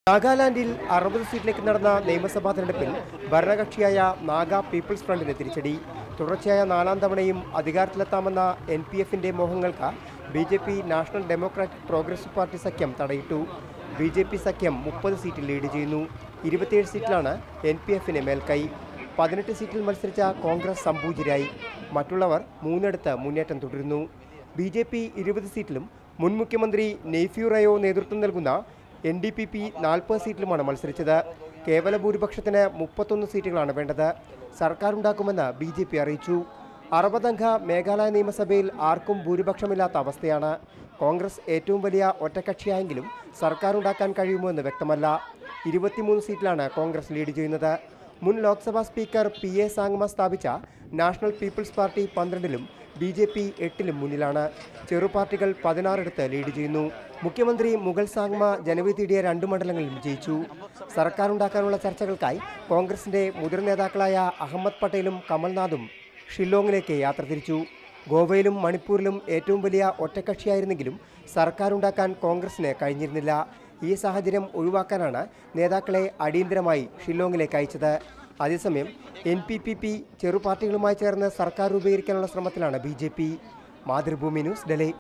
നാഗാലാൻഡിൽ അറുപത് സീറ്റിലേക്ക് നടന്ന നിയമസഭാ തെരഞ്ഞെടുപ്പിൽ ഭരണകക്ഷിയായ നാഗ പീപ്പിൾസ് ഫ്രണ്ടിന് തിരിച്ചടി തുടർച്ചയായ നാലാം തവണയും അധികാരത്തിലെത്താമെന്ന എൻ പി എഫിന്റെ മോഹങ്ങൾക്ക് B J P national democratic progressive party സഖ്യം തടയിട്ടു ബി ജെ പി സഖ്യം മുപ്പത് സീറ്റിൽ ലീഡ് ചെയ്യുന്നു ഇരുപത്തിയേഴ് സീറ്റിലാണ് എൻ പി എഫിന് മേൽക്കൈ പതിനെട്ട് സീറ്റിൽ മത്സരിച്ച കോൺഗ്രസ് സംപൂജിരായി മറ്റുള്ളവർ മൂന്നിടത്ത് മുന്നേറ്റം തുടരുന്നു ബി ജെ പി ഇരുപത് സീറ്റിലും മുൻ മുഖ്യമന്ത്രി നെയ്ഫ്യൂ റയോ നേതൃത്വം നൽകുന്ന എൻ ഡി പി പി നാൽപ്പത് സീറ്റിലുമാണ് മത്സരിച്ചത് കേവല ഭൂരിപക്ഷത്തിന് മുപ്പത്തൊന്ന് സീറ്റുകളാണ് വേണ്ടത് സർക്കാർ ഉണ്ടാക്കുമെന്ന് ബി ജെ പി അറിയിച്ചു അറുപതംഗ മേഘാലയ നിയമസഭയിൽ ആർക്കും ഭൂരിപക്ഷമില്ലാത്ത അവസ്ഥയാണ് കോൺഗ്രസ് ഏറ്റവും വലിയ ഒറ്റക്കക്ഷിയായെങ്കിലും സർക്കാർ ഉണ്ടാക്കാൻ കഴിയുമോ എന്ന് വ്യക്തമല്ല ഇരുപത്തിമൂന്ന് സീറ്റിലാണ് കോൺഗ്രസ് ലീഡ് ചെയ്യുന്നത് മുൻ Lok Sabha speaker P A Sangma സ്ഥാപിച്ച നാഷണൽ പീപ്പിൾസ് പാർട്ടി പന്ത്രണ്ടിലും ബി ജെ പി എട്ടിലും മുന്നിലാണ് ചെറുപാർട്ടികൾ പതിനാറിടത്ത് ലീഡ് ചെയ്യുന്നു മുഖ്യമന്ത്രി മുഗൾ സാങ്മ ജനവിധി തേടിയ രണ്ട് മണ്ഡലങ്ങളിൽ വിജയിച്ചു സർക്കാർ ഉണ്ടാക്കാനുള്ള ചർച്ചകൾക്കായി കോൺഗ്രസിന്റെ മുതിർന്ന നേതാക്കളായ അഹമ്മദ് പട്ടേലും കമൽനാഥും ഷില്ലോങ്ങിലേക്ക് യാത്ര തിരിച്ചു ഗോവയിലും മണിപ്പൂരിലും ഏറ്റവും വലിയ ഒറ്റക്കക്ഷിയായിരുന്നെങ്കിലും സർക്കാർ ഉണ്ടാക്കാൻ കോൺഗ്രസിന് കഴിഞ്ഞിരുന്നില്ല ഈ സാഹചര്യം ഒഴിവാക്കാനാണ് നേതാക്കളെ അടിയന്തരമായി ഷില്ലോങ്ങിലേക്ക് അയച്ചത് അതേസമയം എൻ പി പി പി ചെറുപാർട്ടികളുമായി ചേർന്ന് സർക്കാർ രൂപീകരിക്കാനുള്ള ശ്രമത്തിലാണ് B J P Mathrubhumi news Delhi